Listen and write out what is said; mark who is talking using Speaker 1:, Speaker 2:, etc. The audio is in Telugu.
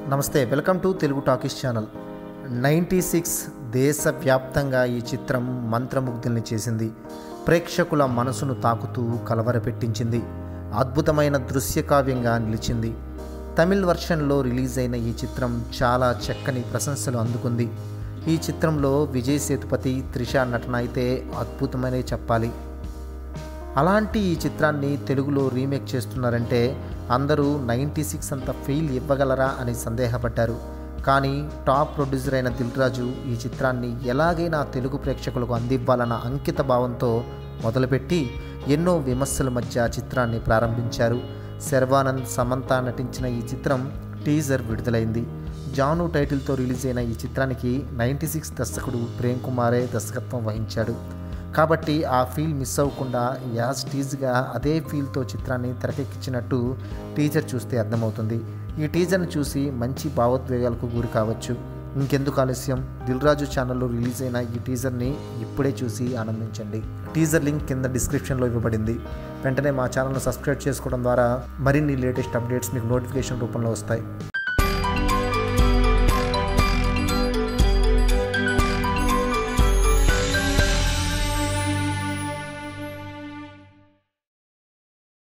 Speaker 1: నమస్తే welcome to Telugu Talkies channel ninety six దేశవ్యాప్తంగా ఈ చిత్రం మంత్రముగ్ధుల్ని చేసింది ప్రేక్షకుల మనసును తాకుతూ కలవరపెట్టించింది అద్భుతమైన దృశ్య కావ్యంగా నిలిచింది తమిళ్ వర్షన్లో రిలీజ్ అయిన ఈ చిత్రం చాలా చక్కని ప్రశంసలు అందుకుంది ఈ చిత్రంలో విజయ్ సేతుపతి త్రిష నటన అయితే అద్భుతమనే చెప్పాలి అలాంటి ఈ చిత్రాన్ని తెలుగులో రీమేక్ చేస్తున్నారంటే అందరూ నైంటీ సిక్స్ అంత ఫెయిల్ ఇవ్వగలరా అని సందేహపడ్డారు కానీ టాప్ ప్రొడ్యూసర్ అయిన దిల్రాజు ఈ చిత్రాన్ని ఎలాగైనా తెలుగు ప్రేక్షకులకు అందివ్వాలన్న అంకిత భావంతో మొదలుపెట్టి ఎన్నో విమర్శల మధ్య చిత్రాన్ని ప్రారంభించారు శర్వానంద్ సమంత నటించిన ఈ చిత్రం టీజర్ విడుదలైంది జాను టైటిల్తో రిలీజ్ అయిన ఈ చిత్రానికి నైంటీ సిక్స్ దర్శకుడు ప్రేమ్ కుమారే దర్శకత్వం వహించాడు కాబట్టి ఆ ఫీల్ మిస్ అవ్వకుండా యాజ్ టీజ్గా అదే ఫీల్తో చిత్రాన్ని తెరకెక్కించినట్టు టీజర్ చూస్తే అర్థమవుతుంది ఈ టీజర్ని చూసి మంచి భావోద్వేగాలకు గురి కావచ్చు ఇంకెందుకు ఆలస్యం దిల్రాజు ఛానల్లో రిలీజ్ అయిన ఈ టీజర్ని ఇప్పుడే చూసి ఆనందించండి టీజర్ లింక్ కింద డిస్క్రిప్షన్లో ఇవ్వబడింది వెంటనే మా ఛానల్ను సబ్స్క్రైబ్ చేసుకోవడం ద్వారా మరిన్ని లేటెస్ట్ అప్డేట్స్ మీకు నోటిఫికేషన్ రూపంలో వస్తాయి